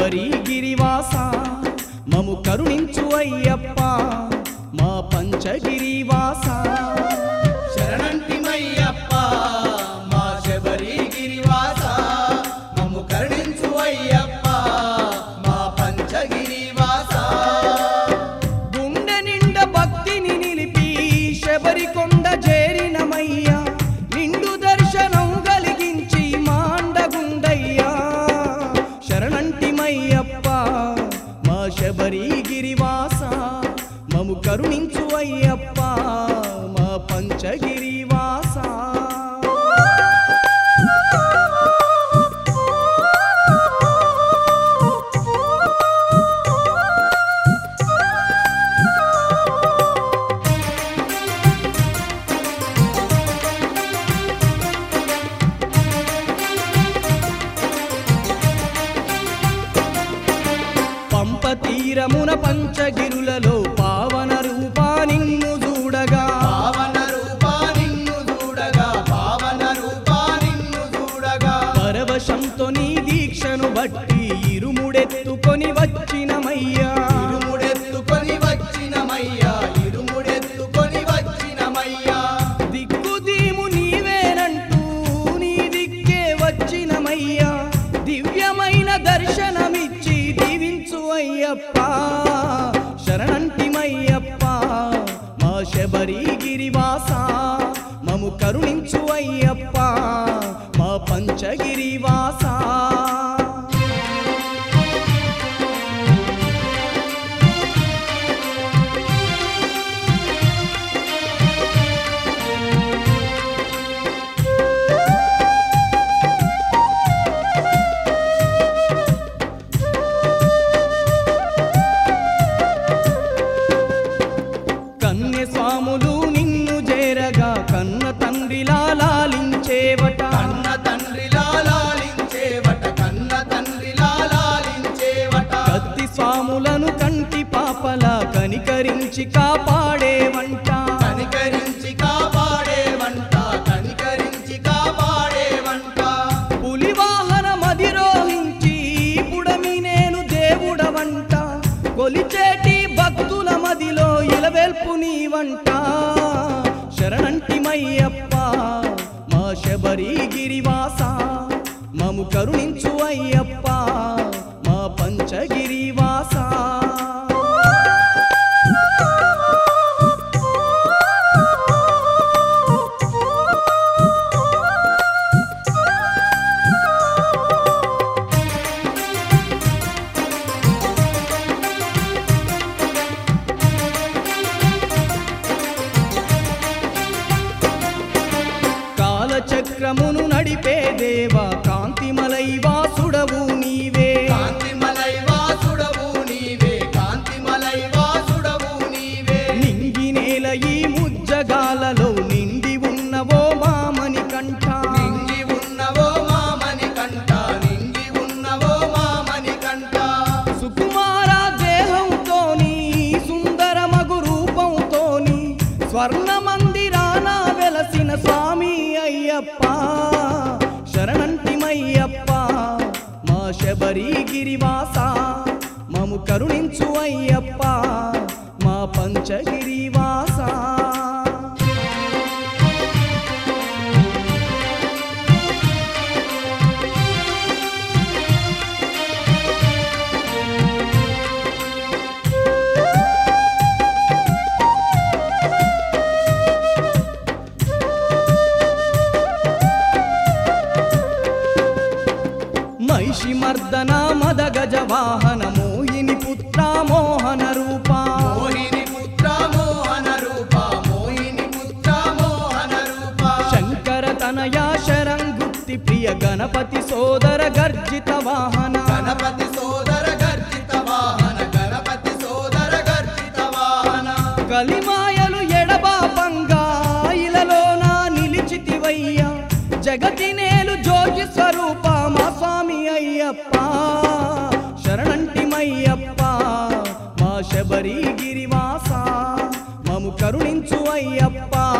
శబరి గిరివాస మము కరుణించు అయ్యప్ప మా పంచగిరివాస శరణంటిమయ్యప్ప మా శబరి గిరివాస మమ్ము కరుణించు అయ్యప్ప మా పంచగిరివాస గుండె నిండ భక్తిని నిలిపి శబరి కొండ చేరినమయ్యా నిండు దర్శనం కలిగించి మాండగుండయ్యా శరణంటిమయ్యప్ప మా శబరి గిరివాస మము కరుణించు అయ్యప్ప మా పంచగిరివాస పంప తీరమున పంచగిరులలో పావన రూపా నిన్ను చూడగా పావన రూపా నిన్ను చూడగా పావన రూపా నిన్ను చూడగా పరవశంతో నీ దీక్షను బట్టి ఇరుముడెత్తుకొని వచ్చినమయ్యా ఇరుముడెత్తుకొని వచ్చినమయ్యా ఇరుముడెత్తుకొని వచ్చినమయ్యా దిక్కుదీము నీవేనంటూ నీ దిక్కే వచ్చినమయ్యా దివ్యమైన దర్శనమిచ్చి దీవించు అయ్యప్ప శరణంటిమయ్యప్ప మా శబరి గిరివాస మము కరుణించు అయ్యప్ప మా పంచగిరివాస కన్య స్వాములు నిన్ను చేరగా కన్న తండ్రిలా లాలించేవట కన్న తండ్రి లాలించేవట కన్న తండ్రి లాలించేవట కత్తి స్వాములను కంటి పాపల కనికరించి కాపాడేవంట కనికరించి కాపాడేవంట కనికరించి కాపాడేవంట పులివాహన మదిరోహించి పుడమి నేను దేవుడవంట కొలిచేటి భక్తుల మదిలో ఇలవెల్పు నీవంట శరణంటిమయ్యప్ప మా శబరి గిరివాస మము కరుణించు అయ్యప్ప మా పంచగిరివాస కాలచక్రమును నడిపే దేవా కాంతిమలై వాసుడవు నీవే కాంతిమలై వాసుడవు నీవే కాంతిమలై వాసుడవు నీవే నింగి నేల ఈ ముజ్జగాలలో నిండి ఉన్నవో మామని కంఠ నింగి ఉన్నవో మామని కంట నింగి ఉన్నవో మామని కంట సుకుమార దేహంతోని సుందరమగు రూపంతోని స్వర్ణ మందిరాన వెలసిన స్వామి అయ్యప్ప శరణంటిమయ్యప్ప మా శబరి గిరివాస మము కరుణించు అయ్యప్ప మా పంచగిరివాస మహిషి మర్దన మద గజ వాహన మోహిని పుత్ర మోహన రూపా మోహిని పుత్ర మోహన రూప మోహిని పుత్ర మోహన రూప శంకర తనయ శరంగుత్తి ప్రియ గణపతి సోదర గర్జిత వాహన గణపతి సోదర గర్జిత వాహన గణపతి సోదర గర్జిత వాహన కలిమాయలు ఎడబాపంగా ఇలలోన నిలిచితివయ్యా జగతి నేలు జోగి స్వరూప మా స్వామి అయ్యప్ప శరణంటిమయ్యప్ప మా శబరి గిరివాస మము కరుణించు అయ్యప్ప